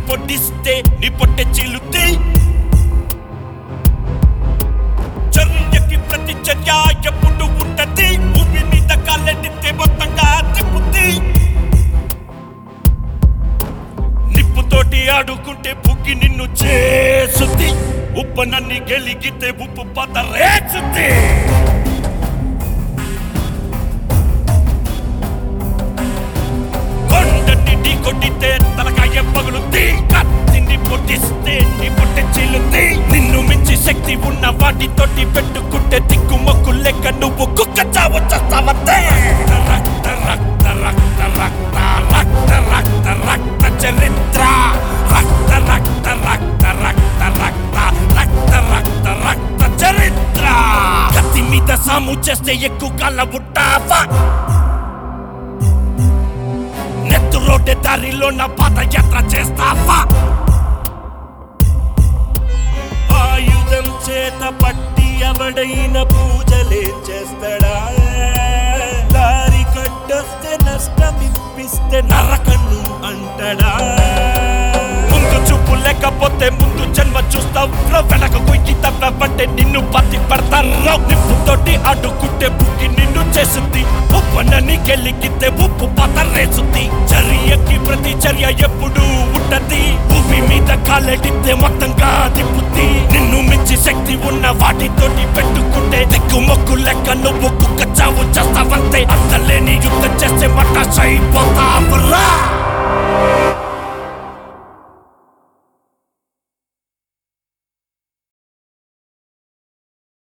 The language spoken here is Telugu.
పొడిస్తే నీ పొట్టె చీలుద్ది చర్యకి ప్రతి చర్య ఎప్పుడు ఉంటది భూమి మీద కాలెడితే మొత్తంగా తిప్పుద్ది నిప్పుతోటి ఆడుకుంటే బుగ్గి నిన్ను చేసుద్ది ఉప్పనన్ని గెలిగితే ఉప్పు పత రేచుద్ది కొండని ఢీ కొట్టితే తలకాయ పగులుద్ది కత్తిని పొట్టిస్తే నీ పొట్టె చీలుద్ది నిన్ను మించి శక్తి ఉన్న వాటితోటి పెట్టుకుంటే దిక్కు మొక్కు లెక్క నువ్వు కుక్క చావు చేస్తావంతే రక్త రక్త రక్త రక్త రక్త రక్త రక్త చరిత్ర రక్త రక్త రక్త రక్త రక్త రక్త రక్త రక్త చరిత్ర కత్తి మీద సాము చేస్తే ఎక్కువ కాల ఉంటావా నెత్తు రోడ్డు దారిలో నా పాదయాత్ర చేస్తావా ఆయుధం చేత పట్టి ఎవడైన పూజలే చేస్తాడా దారి కట్టొస్తే నష్టం ఇప్పిస్తే నరకన్ను అంటడా ముందు చూపు లేకపోతే ముందు జన్మ చూస్తావు వెనక కొయ్యి తప్పబట్టే నిన్ను పత్తి పడతారు నిప్పుతోటి అడ్డుకుంటే బుక్కి నిన్ను చేసింది ఉప్పనని గెలిగితే ఉప్పు పతరేసుద్ది చర్యకి ప్రతి చర్య ఎప్పుడు ఉంటది భూమి మీద కాలెడితే మొత్తంగా తిప్పుద్ది నిన్ను మించి శక్తి ఉన్న వాటితోటి పెట్టుకుంటే దిక్కు మొక్కు లెక్క నువ్వు కుక్క చావు చేస్తావంతే అంతలేని యుద్ధం చేస్తే మటాష్ అయిపోతావురా